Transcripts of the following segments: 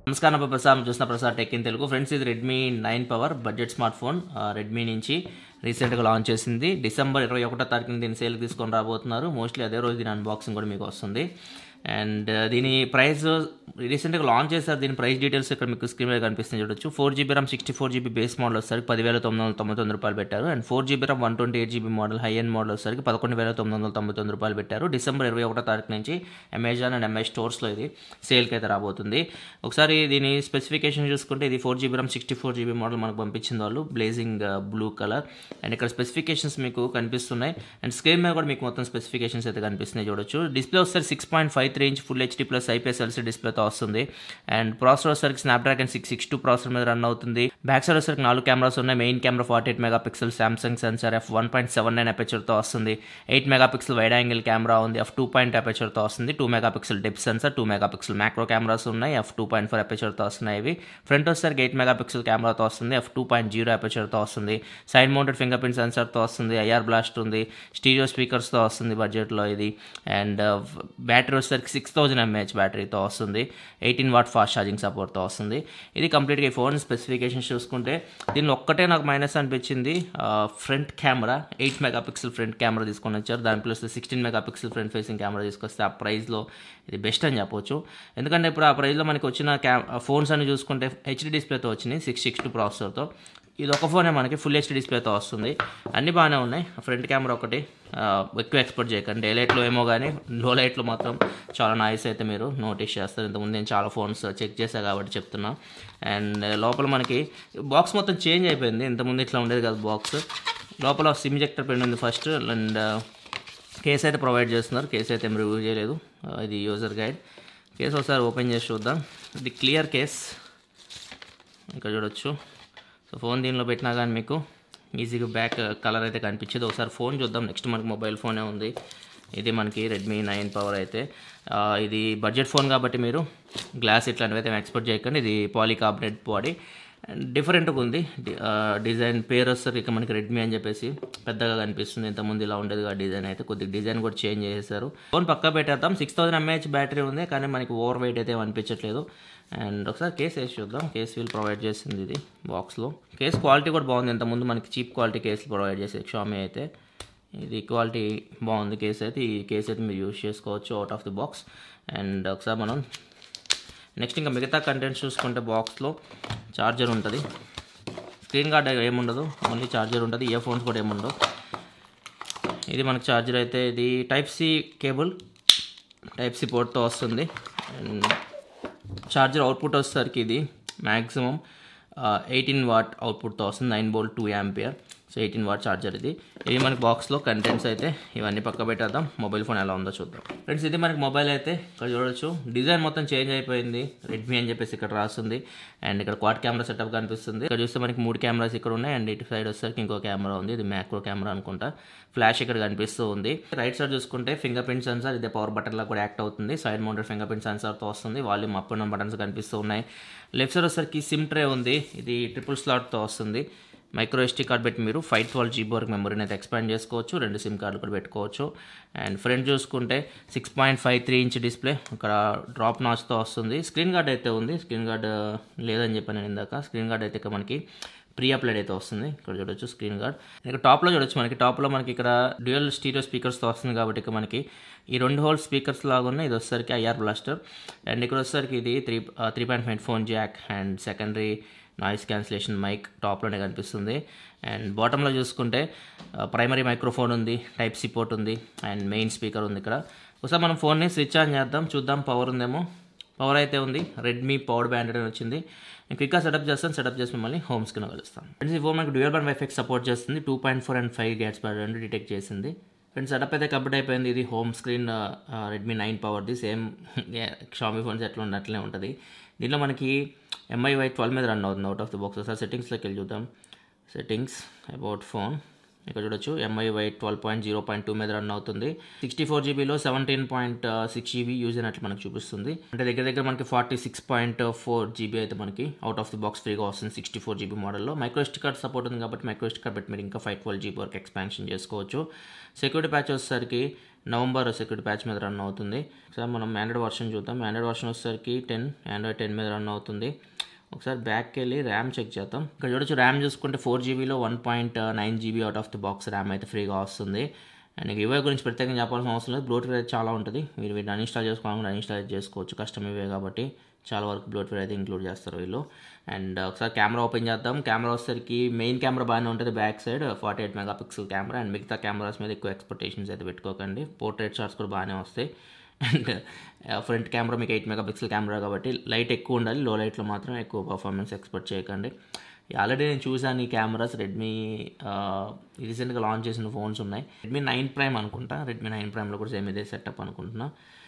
నమస్కారం నా ప్రసాద్ చూసిన Prasad tech in Telugu friends ఇది Redmi nine power budget smartphone Redmi నుంచి రీసెంట్గా లాంచ్ చేసింది డిసెంబర్ ఇరవై ఒకటో తారీఖున దీన్ని సేల్కి తీసుకొని రాబోతున్నారు మోస్ట్లీ అదే రోజు దీని అన్బాక్సింగ్ కూడా మీకు వస్తుంది అండ్ దీని ప్రైస్ రీసెంట్గా లాంచ్ చేశారు దీని ప్రైస్ డీటెయిల్స్ ఇక్కడ మీకు స్క్రీన్ మీద కనిపిస్తుంది చూడొచ్చు four GB RAM sixty four GB base model వచ్చేసరికి పదివేల తొమ్మిది వందల తొంభై తొమ్మిది రూపాయలు పెట్టారు and four GB RAM one twenty eight GB model high end model వచ్చేసరికి పదకొండు వేల తొమ్మిది వందల తొంభై తొమ్మిది రూపాయలు పెట్టారు డిసెంబర్ ఇరవై ఒకటో తారీఖు నుంచి అమెజాన్ అండ్ ఎంఐ స్టోర్స్లో ఇది సేల్కి అయితే రాబోతుంది ఒకసారి దీని స్పెసిఫికేషన్ చూసుకుంటే ఇది four GB RAM sixty four GB model మనకు పంపించింది వాళ్ళు బ్లేజింగ్ బ్లూ కలర్ అండ్ ఇక్కడ స్పెసిఫికేషన్స్ మీకు కనిపిస్తున్నాయి అండ్ స్క్రీన్ మీద కూడా మీకు మొత్తం స్పెసిఫికేషన్స్ అయితే కనిపిస్తున్నాయి చూడొచ్చు డిస్ప్లే వస్తారు six point five three inch full HD plus IPS LCD డిస్ప్లేతో వస్తుంది అండ్ ప్రాసెసర్ వచ్చేసరికి Snapdragon six six two processor మీద రన్ అవుతుంది బ్యాక్ సైడ్ వచ్చేసరికి నాలుగు కెమెరాస్ ఉన్నాయి main camera forty eight megapixel Samsung sensor F one point seven nine అపెచర్తో వస్తుంది eight megapixel wide angle camera ఉంది ఎఫ్ టూ పాయింట్ అపెచర్తో వస్తుంది two megapixel depth sensor two megapixel macro cameras ఉన్నాయి F two point four అపెచర్తో వస్తున్నాయి ఇవి front వచ్చేసరికి ఎయిట్ మెగా పిక్సెల్ కెమెరాతో వస్తుంది ఎఫ్ టూ పాయింట్ జీరో అపెచర్తో వస్తుంది సైడ్ మౌంటెడ్ ఫింగర్ ప్రింట్ సెన్సార్తో వస్తుంది ఐఆర్ బ్లాస్ట్ ఉంది స్టీరియో స్పీకర్స్తో వస్తుంది బడ్జెట్లో ఇది అండ్ బ్యాటరీ వచ్చేసరికి సిక్స్ థౌజండ్ ఎంఏహెచ్ బ్యాటరీతో వస్తుంది ఎయిటీన్ వాట్ ఫాస్ట్ ఛార్జింగ్ సపోర్ట్తో వస్తుంది ఇది కంప్లీట్గా ఈ ఫోన్ స్పెసిఫికేషన్స్ చూసుకుంటే దీనిలో ఒక్కటే నాకు మైనస్ అనిపించింది front camera eight megapixel front camera తీసుకొని వచ్చారు దాని plus sixteen megapixel front facing camera తీసుకొస్తే ఆ ప్రైస్లో ఇది బెస్ట్ అని చెప్పొచ్చు ఎందుకంటే ఇప్పుడు ఆ ప్రైస్లో మనకి వచ్చిన క్యా ఫోన్స్ అని చూసుకుంటే హెచ్డీ డిస్ప్లేతో వచ్చినాయి సిక్స్ సిక్స్ టూ ప్రాసెసర్తో ఇది ఒక ఫోనే మనకి ఫుల్ హెచ్డీ డిస్ప్లేతో వస్తుంది అన్నీ బాగానే ఉన్నాయి ఫ్రంట్ కెమెరా ఒకటి ఎక్కువ ఎక్స్పెక్ట్ చేయకండి డే లైట్లో ఏమో కానీ లో లైట్లో మాత్రం చాలా నాయిస్ అయితే మీరు నోటీస్ చేస్తారు ఇంతకుముందు నేను చాలా ఫోన్స్ చెక్ చేశాను కాబట్టి చెప్తున్నా అండ్ లోపల మనకి బాక్స్ మొత్తం చేంజ్ అయిపోయింది ఇంతకుముందు ఇట్లా ఉండేది కదా బాక్స్ లోపల సిమ్ జెక్టర్ పెన్ ఉంది ఫస్ట్ అండ్ కేస్ అయితే ప్రొవైడ్ చేస్తున్నారు కేస్ అయితే ఏం రివ్యూ చేయలేదు ఇది యూజర్ గైడ్ కేస్ ఒకసారి ఓపెన్ చేసి చూద్దాం ఇది క్లియర్ కేస్ ఇక్కడ చూడొచ్చు సో ఫోన్ దీనిలో పెట్టినా కానీ మీకు ఈజీగా బ్యాక్ కలర్ అయితే కనిపించేది ఒకసారి ఫోన్ చూద్దాం నెక్స్ట్ మనకి మొబైల్ ఫోనే ఉంది ఇది మనకి రెడ్మీ నైన్ పవర్ అయితే ఇది బడ్జెట్ ఫోన్ కాబట్టి మీరు గ్లాస్ ఇట్లాంటివి అయితే ఎక్స్పెక్ట్ చేయకండి ఇది పాలికార్బనేట్ బాడీ డిఫరెంట్గా ఉంది డిజైన్ పేరు వస్తారు ఇక మనకి రెడ్మీ అని చెప్పేసి పెద్దగా కనిపిస్తుంది ఇంతకుముందు ఇలా ఉండేది ఆ డిజైన్ అయితే కొద్దిగా డిజైన్ కూడా చేంజ్ చేసేసారు ఫోన్ పక్కా పెట్టేద్దాం సిక్స్ థౌసండ్ ఎంఏహెచ్ బ్యాటరీ ఉంది కానీ మనకి ఓవర్ వెయిట్ అయితే అనిపించట్లేదు అండ్ ఒకసారి కేస్ వేసి చూద్దాం కేస్ వీల్ ప్రొవైడ్ చేసింది ఇది బాక్స్లో కేస్ క్వాలిటీ కూడా బాగుంది ఇంతకుముందు మనకి చీప్ క్వాలిటీ కేసులు ప్రొవైడ్ చేసేది షామీ అయితే ఇది క్వాలిటీ బాగుంది కేస్ అయితే ఈ కేస్ అయితే మీరు యూజ్ చేసుకోవచ్చు out of the box and ఒకసారి మనం నెక్స్ట్ ఇంకా మిగతా కంటెంట్స్ చూసుకుంటే బాక్స్లో ఛార్జర్ ఉంటుంది స్క్రీన్ గార్డ్ ఏముండదు ఓన్లీ ఛార్జర్ ఉంటుంది ఇయర్ ఫోన్స్ కూడా ఏముండవు ఇది మనకు ఛార్జర్ అయితే ఇది type C cable type C పోర్ట్తో వస్తుంది అండ్ ఛార్జర్ అవుట్పుట్ వచ్చేసరికి ఇది మ్యాక్సిమం ఎయిటీన్ వాట్ అవుట్పుట్తో వస్తుంది nine volt two ampere so eighteen watt charger ఇది ఇది మనకి బాక్స్లో కంటెంట్స్ అయితే ఇవన్నీ పక్క పెట్టేద్దాం మొబైల్ ఫోన్ ఎలా ఉందో చూద్దాం ఫ్రెండ్స్ ఇది మనకి మొబైల్ అయితే ఇక్కడ చూడొచ్చు డిజైన్ మొత్తం చేంజ్ అయిపోయింది రెడ్మీ అని చెప్పేసి ఇక్కడ రాస్తుంది అండ్ ఇక్కడ క్వాడ్ కెమెరా సెటప్ కనిపిస్తుంది ఇక్కడ చూస్తే మనకి మూడు కెమెరాస్ ఇక్కడ ఉన్నాయి అండ్ ఇటు సైడ్ వచ్చేసరికి ఇంకో కెమెరా ఉంది ఇది మ్యాక్రో కెమెరా అనుకుంటా ఫ్లాష్ ఇక్కడ కనిపిస్తూ ఉంది రైట్ సైడ్ చూసుకుంటే ఫింగర్ ప్రింట్ సెన్సార్ ఇదే పవర్ బటన్ లా కూడా యాక్ట్ అవుతుంది సైడ్ మౌంటెడ్ ఫింగర్ ప్రింట్ సెన్సార్తో వస్తుంది వాల్యూమ్ అప్ అండ్ బటన్స్ కనిపిస్తూ ఉన్నాయి లెఫ్ట్ సైడ్ వచ్చేసరికి సిమ్ ట్రే ఉంది ఇది ట్రిపుల్ స్లాట్తో వస్తుంది మైక్రో ఎస్టీ కార్డ్ పెట్టి మీరు ఫైవ్ ట్వెల్వ్ జీబీ వరకు మెమరీని అయితే ఎక్స్పాండ్ చేసుకోవచ్చు రెండు సిమ్ కార్డులు కూడా పెట్టుకోవచ్చు అండ్ ఫ్రంట్ చూసుకుంటే six point five three inch display ఇక్కడ డ్రాప్ నాచ్తో వస్తుంది స్క్రీన్ గార్డ్ అయితే ఉంది స్క్రీన్ గార్డ్ లేదని చెప్పాను నేను ఇందాక స్క్రీన్ గార్డ్ అయితే ఇక్కడ మనకి ప్రీ అప్లైడ్ అయితే వస్తుంది ఇక్కడ చూడొచ్చు స్క్రీన్ గార్డ్ ఇక్కడ టాప్లో చూడొచ్చు మనకి టాప్లో మనకి ఇక్కడ డ్యూయల్ స్టీరియో స్పీకర్స్తో వస్తుంది కాబట్టి ఇక్కడ మనకి ఈ రెండు హోల్ స్పీకర్స్ లాగా ఉన్నాయి ఇది వచ్చేసరికి ఐఆర్ బ్లాస్టర్ అండ్ ఇక్కడ వచ్చేసరికి ఇది three three point five phone jack and secondary noise cancellation mic టాప్లోనే కనిపిస్తుంది అండ్ బాటంలో చూసుకుంటే ప్రైమరీ మైక్రోఫోన్ ఉంది టైప్ సి పోర్ట్ ఉంది అండ్ మెయిన్ స్పీకర్ ఉంది ఇక్కడ ఒకసారి మనం ఫోన్ని స్విచ్ ఆన్ చేద్దాం చూద్దాం పవర్ ఉందేమో పవర్ అయితే ఉంది రెడ్మీ పవర్ బ్యాండ్ అని వచ్చింది నేను క్విక్గా సెటప్ చేస్తాను సెటప్ చేసి మిమ్మల్ని హోమ్ స్క్రీన్ కలుస్తాను ఫ్రెండ్స్ ఈ ఫోన్ మనకి డ్యూయల్ బ్యాండ్ వైఫెక్ట్ సపోర్ట్ చేస్తుంది two point four and five గ్యాట్స్ పర్ రెండు డిటెక్ట్ చేసింది ఫ్రెండ్స్ సెటప్ అయితే కంప్లీట్ అయిపోయింది ఇది హోమ్ స్క్రీన్ రెడ్మీ నైన్ పవర్ది సేమ్ షామీ ఫోన్స్ ఎట్లా ఉంది అట్లనే ఉంటుంది దీనిలో మనకి ఎంఐ వై ట్వెల్వ్ మీద రన్ అవుతుంది out of the box sir సెట్టింగ్స్లోకి వెళ్ళి చూద్దాం సెట్టింగ్స్ అబౌట్ ఫోన్ ఇక్కడ చూడొచ్చు MIUI twelve point zero point two మీద రన్ అవుతుంది సిక్స్టీ ఫోర్ జీబీలో seventeen point six GB use అయినట్లు మనకు చూపిస్తుంది అంటే దగ్గర దగ్గర మనకి forty six point four GB అయితే మనకి అవుట్ ఆఫ్ ది బాక్స్ ఫ్రీగా వస్తుంది సిక్స్టీ ఫోర్ జీబీ మోడల్లో మైక్రోస్టిక్ కార్డ్ సపోర్ట్ ఉంది కాబట్టి మైక్రోస్టిక్ కార్డ్ పెట్టి మీరు ఇంకా ఫైవ్ ట్వెల్వ్ జీబీ వరకు ఎక్స్పాన్షన్ చేసుకోవచ్చు సెక్యూరిటీ ప్యాచ్ వచ్చేసరికి నవంబర్ సెక్యూరిటీ ప్యాచ్ మీద రన్ అవుతుంది ఒకసారి మనం ఆండ్రాయిడ్ వర్షన్ చూద్దాం ఆండ్రాయిడ్ వర్షన్ వచ్చేసరికి టెన్ ఆండ్రాయిడ్ టెన్ మీద రన్ అవుతుంది ఒకసారి బ్యాక్కి వెళ్ళి ర్యామ్ చెక్ చేద్దాం ఇక్కడ చూడొచ్చు ర్యామ్ చూసుకుంటే ఫోర్ జీబీలో one point nine GB out of the box RAM అయితే ఫ్రీగా వస్తుంది అండ్ ఇవే గురించి ప్రత్యేకంగా చెప్పాల్సిన అవసరం లేదు బ్లోట్వేర్ అయితే చాలా ఉంటుంది మీరు వీటిని అన్ఇన్స్టాల్ చేసుకోవాలనుకుంటే అన్ఇన్స్టాల్ చేసుకోవచ్చు కష్టం ఇవే కాబట్టి చాలా వరకు బ్లోట్వేర్ అయితే ఇంక్లూడ్ చేస్తారు వీళ్ళు అండ్ ఒకసారి కెమెరా ఓపెన్ చేద్దాం కెమెరా వచ్చేసరికి మెయిన్ కెమెరా బాగానే ఉంటుంది back side forty eight megapixel camera and మిగతా కెమెరాస్ మీద ఎక్కువ ఎక్స్పెక్టేషన్స్ అయితే పెట్టుకోకండి పోర్ట్రేట్ షాట్స్ కూడా బాగానే వస్తాయి అండ్ ఫ్రంట్ కెమెరా మీకు ఎయిట్ మెగా పిక్సెల్ కెమెరా కాబట్టి లైట్ ఎక్కువ ఉండాలి లో లైట్లో మాత్రం ఎక్కువ పర్ఫార్మెన్స్ ఎక్స్పెక్ట్ చేయకండి ఆల్రెడీ నేను చూసాను ఈ కెమెరాస్ రెడ్మీ రీసెంట్గా లాంచ్ చేసిన ఫోన్స్ ఉన్నాయి రెడ్మీ నైన్ ప్రైమ్ అనుకుంటా రెడ్మీ నైన్ ప్రైమ్లో కూడా సేమ్ ఇదే సెటప్ అనుకుంటున్నా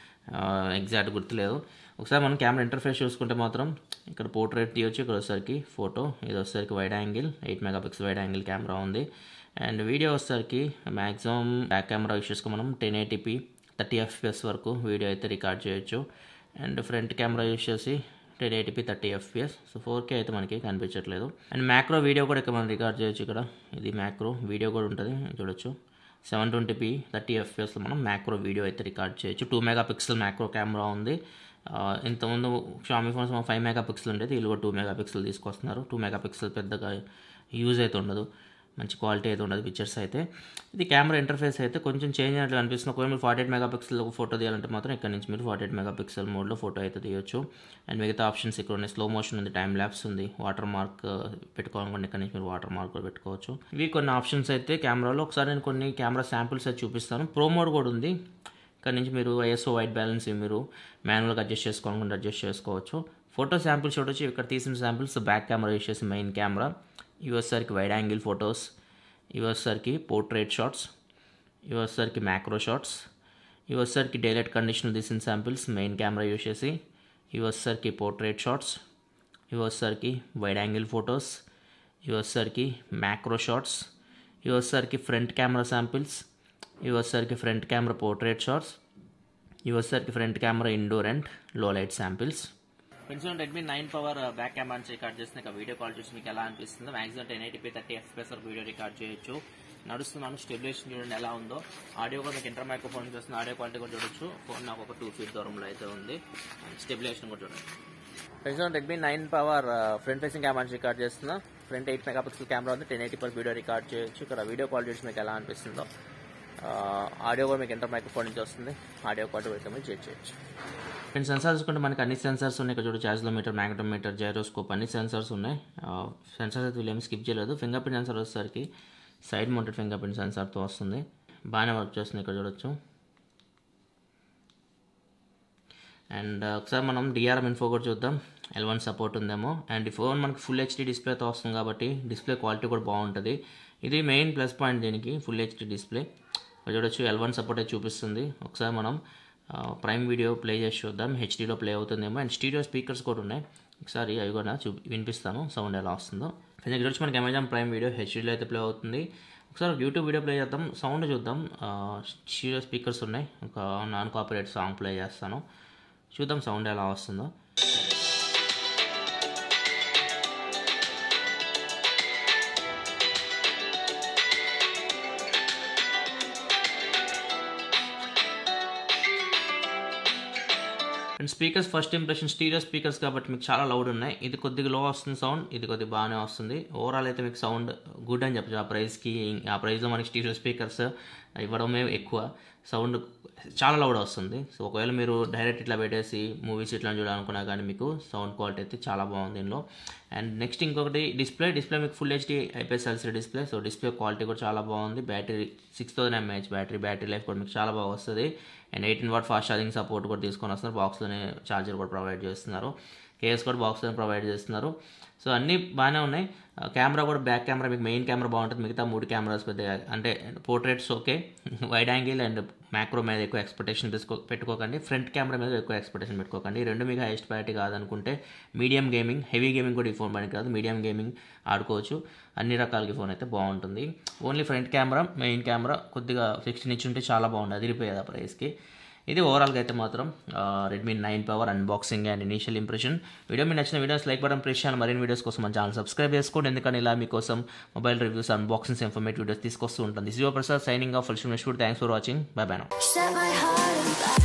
ఎగ్జాక్ట్ గుర్తులేదు ఒకసారి మనం కెమెరా ఇంటర్ఫేస్ చూసుకుంటే మాత్రం ఇక్కడ పోర్ట్రేట్ తీయొచ్చు ఇక్కడ వచ్చేసరికి ఫోటో ఇది వచ్చేసరికి wide angle eight megapixel wide angle camera ఉంది అండ్ వీడియో వచ్చేసరికి మ్యాక్సిమం బ్యాక్ కెమెరా యూస్ మనం టెన్ ఎయిటీపీ థర్టీ ఎఫ్పిఎస్ వరకు వీడియో అయితే రికార్డ్ చేయొచ్చు అండ్ ఫ్రంట్ కెమెరా యూస్ చేసి ten eighty p thirty FPS so four K అయితే మనకి కనిపించట్లేదు అండ్ మ్యాక్రో వీడియో కూడా ఇక్కడ మనం రికార్డ్ చేయొచ్చు ఇక్కడ ఇది మ్యాక్రో వీడియో కూడా ఉంటుంది చూడొచ్చు సెవెన్ ట్వంటీపీ థర్టీ ఎఫ్పిఎస్లో మనం మ్యాక్రో వీడియో అయితే రికార్డ్ చేయొచ్చు two megapixel macro camera ఉంది ఇంతకుముందు Xiaomi phones five megapixel ఉండేది వీళ్ళు కూడా టూ మెగా పిక్సెల్ తీసుకొస్తున్నారు టూ మెగా పిక్సెల్ పెద్దగా యూజ్ అయితే ఉండదు మంచి క్వాలిటీ అయితే ఉండదు పిక్చర్స్ అయితే ఇది కెమెరా ఇంటర్ఫేస్ అయితే కొంచెం చేంజ్ అయినట్లు అనిపిస్తుంది ఒకవేళ మీరు forty eight megapixel photo తీయాలంటే మాత్రం ఇక్కడ నుంచి మీరు ఫార్టీ ఎయిట్ మెగా పిక్సెల్ మోడ్లో ఫోటో అయితే తీయొచ్చు అండ్ మిగతా ఆప్షన్స్ ఇక్కడ ఉన్నాయి స్లో మోషన్ ఉంది టైం ల్యాప్స్ ఉంది వాటర్ మార్క్ పెట్టుకోవాలనుకోండి ఇక్కడ నుంచి మీరు వాటర్ మార్క్ కూడా పెట్టుకోవచ్చు ఇవి కొన్ని ఆప్షన్స్ అయితే కెమెరాలో ఒకసారి నేను కొన్ని కెమెరా శాంపిల్స్ అయితే చూపిస్తాను ప్రో మోడ్ కూడా ఉంది ఇక్కడ నుంచి మీరు ఐఎస్ఓ వైట్ బ్యాలెన్స్ మీరు మాన్యువల్గా అడ్జస్ట్ చేసుకోవాలనుకుంటే అడ్జస్ట్ చేసుకోవచ్చు ఫోటో శాంపిల్స్ చూడొచ్చు ఇక్కడ తీసిన శాంపిల్స్ బ్యాక్ కెమెరా యూస్ చేసి మెయిన్ కెమెరా ఇవి వచ్చేసరికి వైడ్ యాంగిల్ ఫొటోస్ ఇవి వచ్చేసరికి పోర్ట్రేట్ షాట్స్ ఇవి వచ్చేసరికి మ్యాక్రో షాట్స్ ఇవి వచ్చేసరికి డైలైట్ కండిషన్ తీసిన శాంపిల్స్ మెయిన్ కెమెరా యూస్ చేసి ఇవి వచ్చేసరికి పోర్ట్రేట్ షాట్స్ ఇవి వచ్చేసరికి వైడ్ యాంగిల్ ఫొటోస్ ఇవి వచ్చేసరికి మ్యాక్రో షాట్స్ ఇవి వచ్చేసరికి ఫ్రంట్ కెమెరా శాంపిల్స్ ఇవి వచ్చేసరికి ఫ్రంట్ కెమెరా పోర్ట్రేట్ షాట్స్ ఇవి వచ్చేసరికి front camera indoor and low light samples friends Redmi nine power back camera నుంచి రికార్డ్ చేసిన వీడియో కాల్ చూసి మీకు ఎలా అనిపిస్తుందో maximum ten eighty p thirty FPS వరకు వీడియో రికార్డ్ చేయొచ్చు నడుస్తున్నాను స్టెబిలేషన్ చూడండి ఎలా ఉందో ఆడియో కూడా మీకు ఇంటర్ మైక్రోఫోన్ చూస్తున్న ఆడియో క్వాలిటీ కూడా చూడొచ్చు ఫోన్ నాకు ఒక టూ ఫీట్ దూరంలో అయితే ఉంది స్టెబిలేషన్ కూడా చూడండి friends Redmi nine power front facing camera నుంచి రికార్డ్ చేస్తున్నా front eight megapixel camera ఉంది టెన్ ఎయిటీ పర్ వీడియో రికార్డ్ చేయొచ్చు ఇక్కడ వీడియో కాల్ చూసి మీకు ఎలా అనిపిస్తుందో ఆడియో కూడా మీకు ఇంటర్ మైక్రోఫోన్ నుంచి వస్తుంది ఆడియో క్వాలిటీ కూడా మీరు చెక్ చేయొచ్చు అండ్ సెన్సార్ చూసుకుంటే మనకి అన్ని సెన్సార్స్ ఉన్నాయి ఇక్కడ చూడు చార్జ్లోమీటర్ మ్యాగ్నటోమీటర్ జైరోస్కోప్ అన్ని సెన్సార్స్ ఉన్నాయి సెన్సార్స్ అయితే వీళ్ళు ఏమి స్కిప్ చేయలేదు ఫింగర్ ప్రింట్ సెన్సార్ వచ్చేసరికి సైడ్ మౌంటెడ్ ఫింగర్ ప్రింట్ సెన్సార్తో వస్తుంది బాగానే వర్క్ చేస్తుంది ఇక్కడ చూడొచ్చు అండ్ ఒకసారి మనం డిఆర్ఎం ఇన్ఫో కూడా చూద్దాం ఎల్ వన్ సపోర్ట్ ఉందేమో అండ్ ఈ ఫోన్ మనకి ఫుల్ హెచ్డీ డిస్ప్లేతో వస్తుంది కాబట్టి డిస్ప్లే క్వాలిటీ కూడా బాగుంటుంది ఇది మెయిన్ ప్లస్ పాయింట్ దీనికి ఫుల్ హెచ్డీ డిస్ప్లే ఇక్కడ చూడొచ్చు ఎల్ వన్ సపోర్ట్ అయితే చూపిస్తుంది ఒకసారి మనం ప్రైమ్ వీడియో ప్లే చేసి చూద్దాం హెచ్డీలో ప్లే అవుతుందేమో అండ్ స్టీరియో స్పీకర్స్ కూడా ఉన్నాయి ఒకసారి అవి కూడా చూ వినిపిస్తాను సౌండ్ ఎలా వస్తుందో ఇక్కడ వచ్చి మనకి అమెజాన్ ప్రైమ్ వీడియో హెచ్డీలో అయితే ప్లే అవుతుంది ఒకసారి యూట్యూబ్ వీడియో ప్లే చేద్దాం సౌండ్ చూద్దాం స్టీరియో స్పీకర్స్ ఉన్నాయి ఒక నాన్ కాపరేట్ సాంగ్ ప్లే చేస్తాను చూద్దాం సౌండ్ ఎలా వస్తుందో and speakers first impression stereo speakers కాబట్టి మీకు చాలా లౌడ్ ఉన్నాయి ఇది కొద్దిగా లో వస్తుంది సౌండ్ ఇది కొద్దిగా బాగానే వస్తుంది ఓవరాల్ అయితే మీకు సౌండ్ గుడ్ అని చెప్పచ్చు ఆ ప్రైస్కి ఆ ప్రైస్లో మనకి స్టీరియో స్పీకర్స్ ఇవ్వడమే ఎక్కువ సౌండ్ చాలా లౌడ్ వస్తుంది సో ఒకవేళ మీరు డైరెక్ట్ ఇట్లా పెట్టేసి మూవీస్ ఇట్లా చూడాలనుకున్నా కానీ మీకు సౌండ్ క్వాలిటీ అయితే చాలా బాగుంది దీనిలో అండ్ నెక్స్ట్ ఇంకొకటి డిస్ప్లే డిస్ప్లే మీకు full HD IPS LCD display so display quality కూడా చాలా బాగుంది battery six thousand mAh battery battery life కూడా మీకు చాలా బాగా వస్తుంది and eighteen watt fast charging support కూడా తీసుకొని వస్తున్నారు బాక్స్లోనే ఛార్జర్ కూడా ప్రొవైడ్ చేస్తున్నారు కేఎస్ కూడా బాక్స్లోనే ప్రొవైడ్ చేస్తున్నారు సో అన్నీ బాగానే ఉన్నాయి కెమెరా కూడా బ్యాక్ కెమెరా మీకు మెయిన్ కెమెరా బాగుంటుంది మిగతా మూడు కెమెరాస్ పెద్దగా అంటే portraits okay wide angle and macro మీద ఎక్కువ ఎక్స్పెక్టేషన్ తీసుకో పెట్టుకోకండి ఫ్రంట్ కెమెరా మీద ఎక్కువ ఎక్స్పెక్టేషన్ పెట్టుకోకండి ఈ రెండు మీకు హైయెస్ట్ ప్రయారిటీ కాదనుకుంటే మీడియం గేమింగ్ హెవీ గేమింగ్ కూడా ఈ ఫోన్ పనికి కాదు మీడియం గేమింగ్ ఆడుకోవచ్చు అన్ని రకాలకి ఫోన్ అయితే బాగుంటుంది only front camera main camera కొద్దిగా సిక్స్టీన్ ఇచ్చి ఉంటే చాలా బాగుంది అదిరిపోయేది ఆ ప్రైస్కి ఇది ఓవరాల్గా అయితే మాత్రం Redmi nine power unboxing and initial impression video మీ నచ్చిన వీడియోస్ లైక్ బటన్ ప్రెస్ చేయాలి మరిన్ని వీడియోస్ కోసం మన ఛానల్ సబ్స్క్రైబ్ చేసుకోండి ఎందుకంటే ఇలా మీకోసం mobile reviews unboxings informative videos తీసుకొస్తూ ఉంటుంది this your Prasad signing off full thanks for watching bye bye now Set my heart on fire.